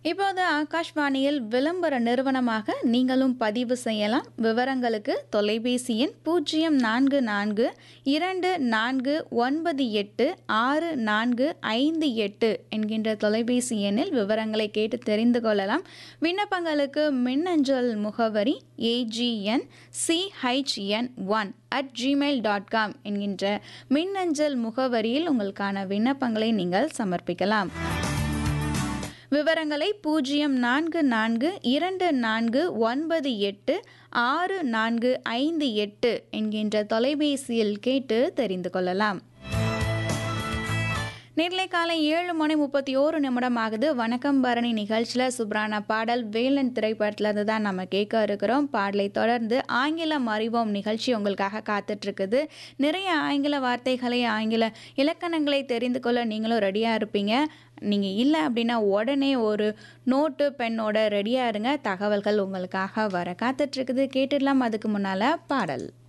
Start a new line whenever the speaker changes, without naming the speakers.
இப்போது ஆகாஷ்வாணியில் விளம்பர நிறுவனமாக நீங்களும் பதிவு செய்யலாம் விவரங்களுக்கு தொலைபேசி எண் பூஜ்ஜியம் நான்கு நான்கு இரண்டு நான்கு ஒன்பது எட்டு ஆறு நான்கு ஐந்து எட்டு என்கின்ற தொலைபேசி எண்ணில் விவரங்களை கேட்டு தெரிந்து கொள்ளலாம் விண்ணப்பங்களுக்கு மின்னஞ்சல் முகவரி AGN CHN one at Gmail dot com என்கின்ற மின்னஞ்சல் முகவரியில் உங்களுக்கான விண்ணப்பங்களை நீங்கள் சமர்ப்பிக்கலாம் விவரங்களை பூஜ்ஜியம் நான்கு நான்கு இரண்டு நான்கு ஒன்பது எட்டு ஆறு நான்கு ஐந்து எட்டு என்கின்ற தொலைபேசியில் கேட்டு தெரிந்து கொள்ளலாம் நேர்லை காலை ஏழு மணி முப்பத்தி ஓரு நிமிடம் ஆகுது வணக்கம் பரணி நிகழ்ச்சியில் சுப்ரான பாடல் வேலன் திரைப்படத்துலேருந்து தான் நம்ம கேட்க இருக்கிறோம் பாடலை தொடர்ந்து ஆங்கிலம் அறிவோம் நிகழ்ச்சி உங்களுக்காக காத்துட்ருக்குது நிறைய ஆங்கில வார்த்தைகளை ஆங்கில இலக்கணங்களை தெரிந்து கொள்ள நீங்களும் ரெடியாக இருப்பீங்க நீங்கள் இல்லை அப்படின்னா உடனே ஒரு நோட்டு பெண்ணோட ரெடியாக இருங்க தகவல்கள் உங்களுக்காக வர காத்துட்ருக்குது கேட்டுடலாம் அதுக்கு முன்னால் பாடல்